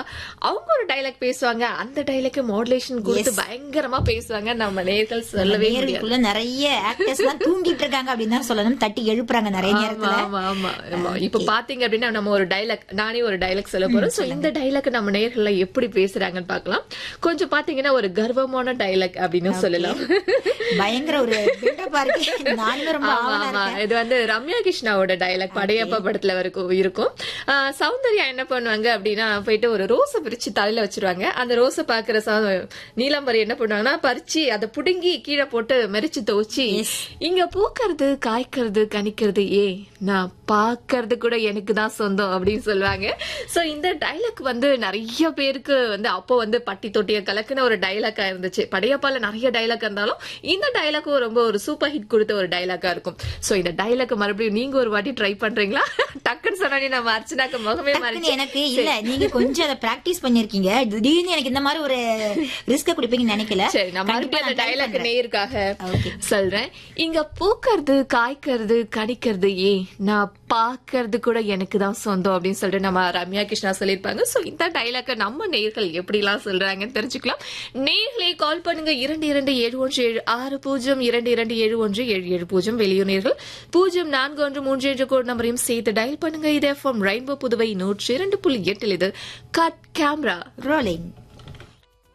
அவங்க ஒரு டைலாக் பேசுவாங்க அந்த டைலாக் மாடுலேஷன் கொடுத்து பயங்கரமா பேசுவாங்க நம்ம நேர்கள் சொல்லவே முடியாது நேருக்குள்ள நிறைய ஆக்டர்ஸ் எல்லாம் தூங்கிட்டு இருக்காங்க அப்படின்னு தான் சொல்லணும் தட்டி எழுப்புறாங்க நிறைய ஆமா நேரத்துல ஆமா ஆமா ஆமா இப்ப பாத்தீங்க அப்படின்னா நம்ம ஒரு டைலாக் நானே ஒரு டைலாக் சொல்ல போறோம் சோ இந்த டைலாக் நம்ம நேர்கள்ல எப்படி பேசுறாங்கன்னு பார்க்கலாம் கொஞ்சம் பாத்தீங்கன்னா ஒரு கர்வமான டைலாக் அப்படின்னு சொல்லலாம் பயங்கர ஒரு பில்டப்பா இருக்கு நானும் ரொம்ப ஆமா ஆவலா ஆமா இருக்கேன் இது வந்து ரம்யா கிருஷ்ணாவோட டைலாக் படையப்பா படத்துல இருக்கும் இருக்கும் ஆஹ் சௌந்தர்யா என்ன பண்ணுவாங்க அப்படின்னா போயிட்டு ஒரு ரோஸை பிரிச்சு தலையில வச்சிருவாங்க அந்த ரோஸை பாக்குற சௌ- நீலாம்பரி என்ன பண்ணுவாங்கன்னா பறிச்சு அதை புடுங்கி கீழே போட்டு மெரிச்சு துவச்சி இங்க பூக்கிறது காய்க்கிறது கனிக்கிறது ஏ நான் பாக்குறது கூட எனக்கு தான் சொந்தம் அப்படின்னு சொல்லுவாங்க சோ இந்த டைலாக் வந்து நிறைய பேருக்கு வந்து அப்போ வந்து பட்டி தொட்டிய கலக்குன ஒரு டைலாக்கா இருந்துச்சு படையப்பால நிறைய டைலாக் இருந்தாலும் இந்த டைலாக்கும் ரொம்ப ஒரு சூப்பர் ஹிட் கொடுத்த ஒரு டைலாக்கா இருக்கும் சோ இந்த டைலாக் மறுபடியும் நீங்க ஒரு வாட்டி ட்ரை பண்றீங்களா டக்குன்னு சொன்னானே நம்ம அர்ச்சனாக்கு முகமே டக்குன்னு மாறிச்சு எனக்கு இல்ல நீங்க கொஞ்சம் அதை பிராக்டிஸ் பண்ணிருக்கீங்க திடீர்னு எனக்கு இந்த மாதிரி ஒரு ரிஸ்க குடிப்பீங்கன்னு நினைக்கல சரி நான் மறுபடியும் அந்த டைலாக் நேருக்காக Okay. சொல்றேன் இங்க பூக்கிறது காய்க்கிறது கனிக்கிறது ஏ நான் பாக்குறது கூட எனக்கு தான் சொந்தம் அப்படின்னு சொல்லிட்டு நம்ம ரம்யா கிருஷ்ணா சொல்லியிருப்பாங்க சோ இந்த டைலாக்க நம்ம நேர்கள் எப்படி எல்லாம் சொல்றாங்கன்னு தெரிஞ்சுக்கலாம் நேர்களே கால் பண்ணுங்க இரண்டு இரண்டு ஏழு ஒன்று ஏழு ஆறு பூஜ்ஜியம் இரண்டு இரண்டு ஏழு ஒன்று ஏழு ஏழு பூஜ்ஜியம் வெளியூர் நேர்கள் பூஜ்ஜியம் நான்கு ஒன்று மூன்று என்ற கோட் நம்பரையும் சேர்த்து டயல் பண்ணுங்க இது எஃப்எம் ரெயின்போ புதுவை நூற்றி இரண்டு புள்ளி எட்டில் இது கட் கேமரா ரோலிங்